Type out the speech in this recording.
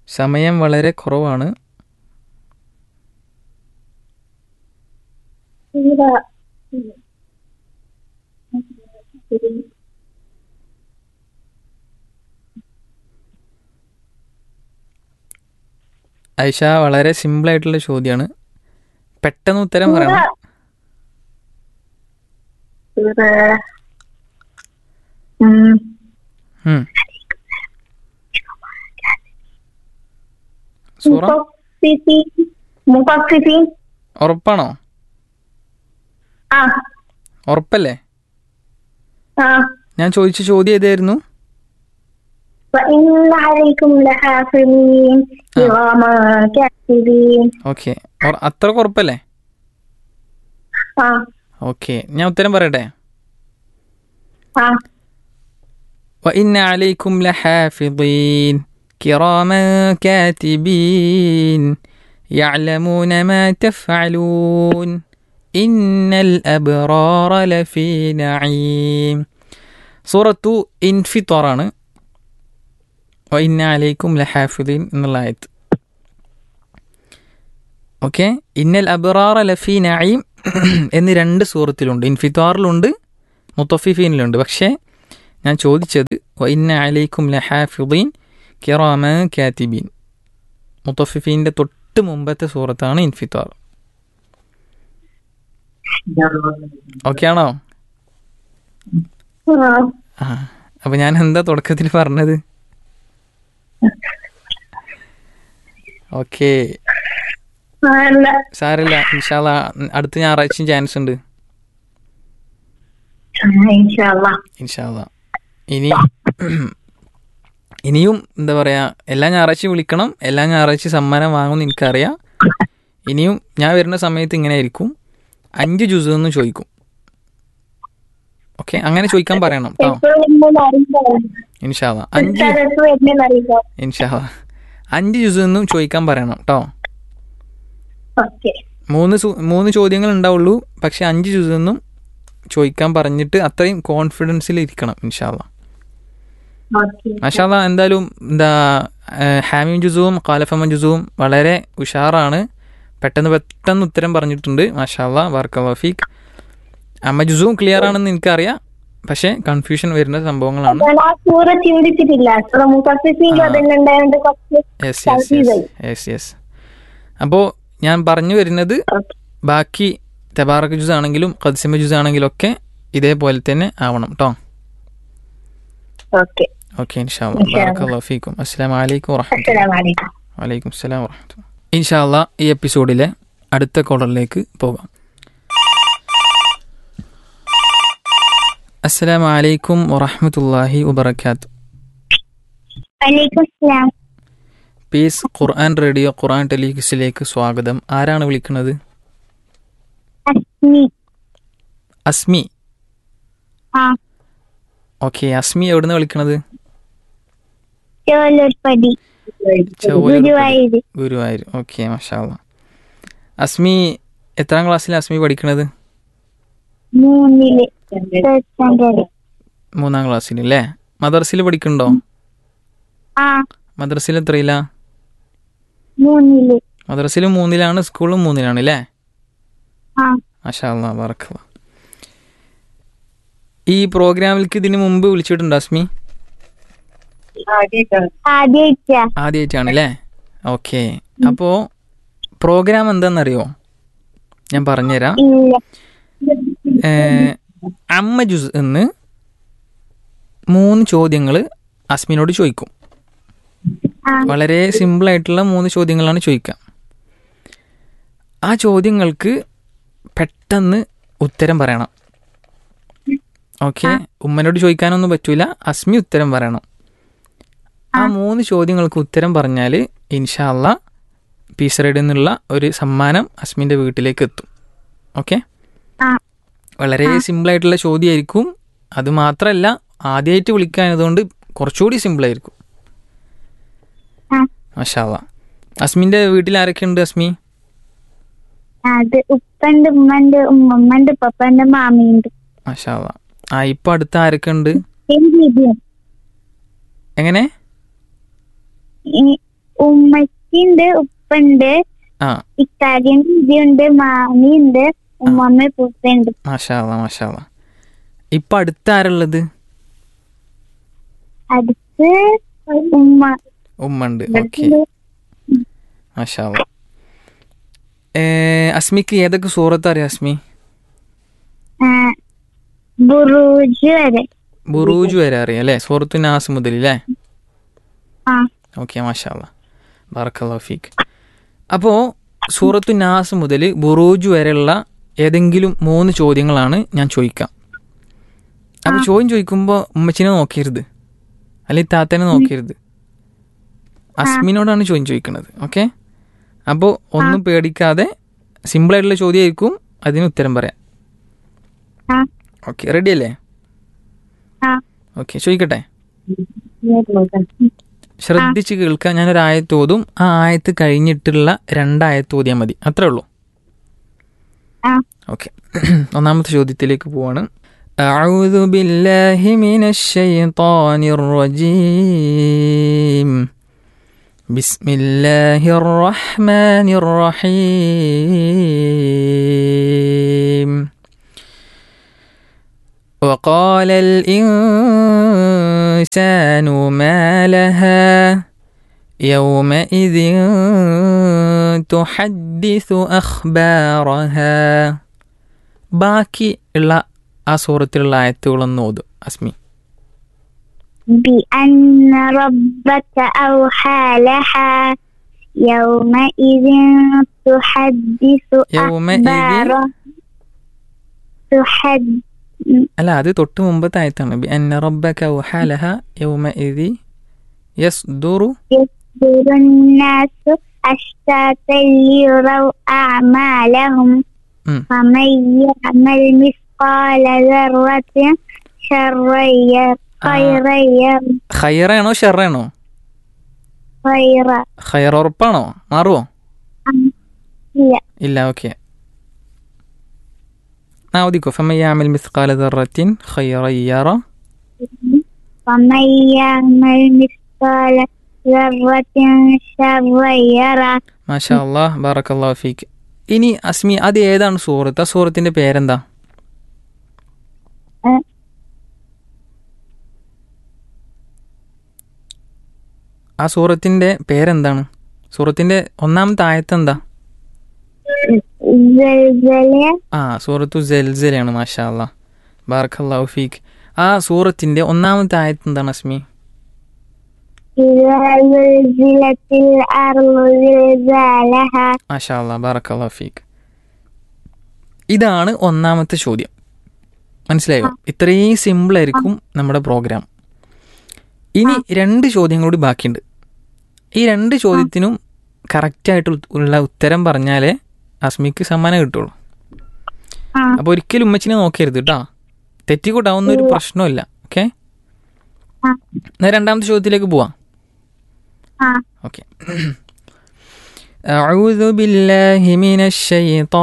സമയം വളരെ കുറവാണ് സൂറ ഐഷ വളരെ സിമ്പിൾ ആയിട്ടുള്ള ചോദ്യമാണ് പെട്ടെന്ന് ഉത്തരം പറയണം സൂറ ഉം. ഉം. സൂറ മുഫസ്സിഫീൻ. മുഫസ്സിഫീൻ. ഉറപ്പാണോ ആ ഉറപ്പല്ലേ ആ ഞാൻ ചോദിച്ച ചോദ്യം ഏതായിരുന്നു وإن عليكم لحافظين كراما كاتبين ഓക്കെ അത്ര ഉറപ്പല്ലേ ആ ഓക്കെ ഞാൻ ഉത്തരം പറയട്ടെ ആ وإن عليكم لحافظين كراما كاتبين يعلمون ما تفعلون إن الأبرار لفي نعيم سورة انفطار ആണ് وإن عليكم لحافظين എന്നുള്ള ആയത്ത് ഓക്കെ ഇന്നൽ അബറാറ ലഫി നഈം എന്ന് രണ്ട് സൂറത്തിലുണ്ട് ഇൻഫിത്താറിലുണ്ട് മുത്തഫിഫീനിലുണ്ട് പക്ഷേ ഞാൻ ചോദിച്ചത് വൈന്ന അലൈക്കും ലഹാഫിദീൻ കിറാമ കാത്തിബീൻ മുത്തഫിഫീൻ്റെ തൊട്ട് മുമ്പത്തെ സൂറത്താണ് ഇൻഫിത്താർ ഓക്കെ ആണോ ആ ആ അപ്പം ഞാൻ എന്താ തുടക്കത്തിൽ പറഞ്ഞത് ഓക്കെ ആ, അല്ല സാരമില്ല ഇൻഷാല്ല അടുത്ത ഞായറാഴ്ചയും ചാൻസ് ഉണ്ട് ആ, ഇൻഷാല്ലാ ഇൻഷാല്ല ഇനി ഇനിയും എന്താ പറയാ എല്ലാ ഞായറാഴ്ചയും വിളിക്കണം എല്ലാ ഞായറാഴ്ചയും സമ്മാനം വാങ്ങുമെന്ന് എനിക്കറിയാം ഇനിയും ഞാൻ വരുന്ന സമയത്ത് ഇങ്ങനെ ആയിരിക്കും അഞ്ച് ജ്യൂസ് എന്ന് ചോദിക്കും ഓക്കെ അങ്ങനെ ചോദിക്കാൻ പറയണം കേട്ടോ എപ്പോ വരുന്നോന്ന് അറിയില്ല ഇൻഷാല്ല അഞ്ച് സ്ഥലത്ത് വരുന്നേന്ന് അറിയില്ല ഇൻഷാല്ല അഞ്ച് ജ്യൂസ് എന്നും ചോദിക്കാൻ പറയണം കേട്ടോ ഓക്കെ മൂന്ന് സു- മൂന്ന് ചോദ്യങ്ങൾ ഉണ്ടാവുള്ളൂ പക്ഷെ അഞ്ച് ജ്യൂസ് എന്നും ചോദിക്കാൻ പറഞ്ഞിട്ട് അത്രയും കോൺഫിഡൻസിൽ ഇരിക്കണം ഇൻഷാല്ല ഓക്കെ മഷാല എന്തായാലും എന്താ ഏഹ്, ഹാമിം ജുസുവും കാലഫമ ജുസുവും വളരെ ഉഷാറാണ് പെട്ടെന്ന് പെട്ടെന്ന് ഉത്തരം പറഞ്ഞിട്ടുണ്ട് മഷാല്ല വർക്ക വഫീഖ് അമ്മ ജുസുവും ക്ലിയർ ആണെന്ന് എനിക്കറിയാം പക്ഷേ കൺഫ്യൂഷൻ വരുന്ന സംഭവങ്ങളാണ് ഞാൻ ആ സൂറ ചിന്തിച്ചിട്ടില്ല സൂറ മുഫസ്സിഫീൻ അതിൽ ഉണ്ടായോണ്ട് കുറച്ച് yes yes yes yes yes അപ്പോൾ ഞാൻ പറഞ്ഞു വരുന്നത് ഓക്കെ ബാക്കി തബാറക്ക് ജ്യൂസ് ആണെങ്കിലും കദ്സിമ ജ്യൂസ് ആണെങ്കിലും ഒക്കെ ഇതേപോലെ തന്നെ ആവണം കേട്ടോ ഓക്കെ ഓക്കെ ഇൻഷാല്ല ഇൻഷാ അല്ലാ. ബാറക്കല്ലാഹു ഫീക്കും അസ്സലാമു അലൈക്കും വറഹ്മത്തുള്ളാഹി അസ്സലാമലൈക്കും വലൈക്കും സ്ലാം വർഹമത്തുള്ള ഇൻഷാല്ല ഈ എപ്പിസോഡിലെ അടുത്ത കോളറിലേക്ക് പോകാം അസ്സലാമു അലൈക്കും വറഹ്മത്തുള്ളാഹി വബറകാത്ത് വലൈക്കും സലാം പീസ് ഖുർആൻ റേഡിയോ ഖുർആൻ ടെലിവിഷനിലേക്ക് സ്വാഗതം ആരാണ് വിളിക്കുന്നത് അസ്മി അസ്മി ആ ഓക്കെ അസ്മി എവിടുന്ന് വിളിക്കണത് ചോലൂർപ്പടി ഗുരുവായൂർ ഗുരുവായൂർ ഓക്കെ മഷാല്ല അസ്മി എത്രാം ക്ലാസ്സിലാണ് അസ്മി പഠിക്കണത് മൂന്നില് third standard. മൂന്നാം ക്ലാസ്സിൽ അല്ലേ മദർസിൽ പഠിക്കണ്ടോ ആ മദ്രസയിൽ എത്രയില്ല മൂന്നില് മദ്രസയിലും മൂന്നിലാണ് സ്കൂളും മൂന്നിലാണ് അല്ലേ ആ മാഷാല്ലാ ബറക്കല്ല ഈ പ്രോഗ്രാമിലേക്ക് ഇതിന് മുമ്പ് വിളിച്ചിട്ടുണ്ടോ അസ്മി ആദ്യമായിട്ടാ ആദ്യമായിട്ടാണ് അല്ലേ ഓക്കെ അപ്പോൾ പ്രോഗ്രാം എന്താണെന്നറിയോ ഞാൻ പറഞ്ഞുതരാം ഇല്ല ഏഹ്, അമ്മ ജുസ് എന്ന് മൂന്ന് ചോദ്യങ്ങൾ അസ്മിനോട് ചോദിക്കും ആ വളരെ സിമ്പിൾ ആയിട്ടുള്ള മൂന്ന് ചോദ്യങ്ങളാണ് ചോദിക്കുക ആ ചോദ്യങ്ങൾക്ക് പെട്ടെന്ന് ഉത്തരം പറയണം ഓക്കെ ഉമ്മനോട് ചോദിക്കാനൊന്നും പറ്റൂല അസ്മി ഉത്തരം പറയണം ആ മൂന്ന് ചോദ്യങ്ങൾക്ക് ഉത്തരം പറഞ്ഞാൽ ഇൻഷാല്ല പീസറയുടെ നിന്നുള്ള ഒരു സമ്മാനം അസ്മിൻ്റെ വീട്ടിലേക്ക് എത്തും ഓക്കെ ആ വളരെ സിമ്പിൾ ആയിട്ടുള്ള ചോദ്യമായിരിക്കും അത് മാത്രമല്ല ആദ്യമായിട്ട് വിളിക്കാനതുകൊണ്ട് കുറച്ചുകൂടി സിമ്പിൾ ആയിരിക്കും ആ മഷാല്ല അസ്മിൻ്റെ വീട്ടിൽ ആരൊക്കെ ഉണ്ട് അസ്മി അത് ഉപ്പണ്ട് ഉമ്മണ്ട് ഉമ്മമ്മണ്ട് പപ്പണ്ട് മാമിയുണ്ട് മഷാല്ല ആ ഇപ്പം അടുത്ത് ആരൊക്കെ ഉണ്ട് പിന്നെ ദീദിയും. എങ്ങനെ ഈ ഉമ്മച്ചിണ്ട് ഉപ്പുണ്ട് ആ ഇക്കാര്യം ഉണ്ട് മാമിയുണ്ട് ഉമ്മമ്മ പൂപ്പുണ്ട് മാഷാല്ല മാഷാല്ല ഇപ്പം അടുത്ത ആരുള്ളത് അടുത്ത് ഉമ്മ ഉമ്മ ഉണ്ട് ഓക്കെ മാഷാല്ല അസ്മിക്ക് ഏതൊക്കെ സൂറത്ത് അറിയാം അസ്മി ആ, ബുറൂജ് വരെ ബുറൂജ് വരെ അറിയാം അല്ലേ സൂറത്തു നാസ് മുതൽ അല്ലേ ആ ഓക്കെ മാഷാല്ല ബാറക്കല്ലാ ഫീക്ക് അപ്പോൾ സൂറത്തു നാസ് മുതൽ ബുറൂജ് വരെയുള്ള ഏതെങ്കിലും മൂന്ന് ചോദ്യങ്ങളാണ് ഞാൻ ചോദിക്കാം അപ്പോൾ ചോദ്യം ചോദിക്കുമ്പോൾ ഉമ്മച്ചിനെ നോക്കരുത് അല്ലെങ്കിൽ താത്തനെ നോക്കരുത് അസ്മിനോടാണ് ചോദ്യം ചോദിക്കുന്നത് ഓക്കെ അപ്പോൾ ഒന്നും പേടിക്കാതെ സിമ്പിളായിട്ടുള്ള ചോദ്യമായിരിക്കും അതിന് ഉത്തരം പറയാം ആ ഓക്കെ റെഡി അല്ലേ ആ ഓക്കെ ചോദിക്കട്ടെ ശ്രദ്ധിച്ച് കേൾക്കുക ഞാനൊരു ആയത്ത് ഓതും ആ ആയത്ത് കഴിഞ്ഞിട്ടുള്ള രണ്ടായത്ത് ഓതിയാൽ മതി അത്രേ ഉള്ളൂ ആ ഓക്കെ ഒന്നാമത്തെ ചോദ്യത്തിലേക്ക് പോവാണ് أعوذ بالله من الشيطان الرجيم بسم الله الرحمن الرحيم وقال الإنسان ما لها يومئذ تحدث أخبارها ബാക്കി ഉള്ള ആ സൂറത്തിലുള്ള ആയത്തുകളൊന്ന് ഓതും അസ്മി بأن ربك أوحى لها يومئذ تحدث يومئذ أخبارها تحد അല്ല അത് തൊട്ട് മുമ്പത്തെ ആയത്താണ് ബി അന്ന റബ്ബക വഹാലഹ യൗമ ഇദി യസ്ദുറു يصدر الناس أشتاتا ليروا أعمالهم ഉം. فمن يعمل مثقال ذرة شرا ير- خيرا ير- ഖൈറാണോ ഷെറാണോ خيرا ഖൈർ ഉറപ്പാണോ മാറുമോ ഇല്ല ഇല്ല ഓക്കെ ആ ഓദിക്കോ ഫമയ്യാമൽ മിസ്കാല ദറത്തിൻ ഖൈറയ്യറ ومن يعمل مثقال ذرة شرا يره മാഷാ അള്ളാഹ് ബാറക്കല്ലാഹു ഫീക്ക് ഇനി അസ്മി അത് ഏതാണ് സൂറത്ത് ആ സൂറത്തിന്റെ പേരെന്താ ഏ, ആ സൂറത്തിന്റെ പേരെന്താണ് സൂറത്തിന്റെ ഒന്നാമത്തെ ആയത്ത് എന്താ زلزلة ആ സൂറത്തു ജൽസലാണ് മാഷാ അല്ലാ ബാറക്കല്ലാഹു ഫീക്ക് ആ സൂറത്തിന്റെ ഒന്നാമത്തെ ആയത്ത് എന്താണ് അസ്മി إذا زلزلت الأرض زلزالها മാഷാ അല്ലാ ബാറക്കല്ലാഹു ഫീക്ക് ഇതാണ് ഒന്നാമത്തെ ചോദ്യം മനസ്സിലായോ ഇത്രയും സിമ്പിൾ ആയിരിക്കും നമ്മുടെ പ്രോഗ്രാം ഇനി രണ്ട് ചോദ്യങ്ങൾ കൂടി ബാക്കിയുണ്ട് ഈ രണ്ട് ചോദ്യത്തിനും കറക്റ്റായിട്ട് ഉള്ള ഉത്തരം പറഞ്ഞാലേ അസ്മിക്ക് സമ്മാനം കിട്ടുള്ളൂ ആ അപ്പോൾ ഒരിക്കലും ഉമ്മച്ചിനെ നോക്കരുത് കേട്ടോ തെറ്റിക്കൂട്ടാവുന്ന ഒരു പ്രശ്നമില്ല ഓക്കെ ആ എന്നാൽ രണ്ടാമത്തെ ചോദ്യത്തിലേക്ക് പോവാം ആ ഓക്കെ أعوذ بالله من الشيطان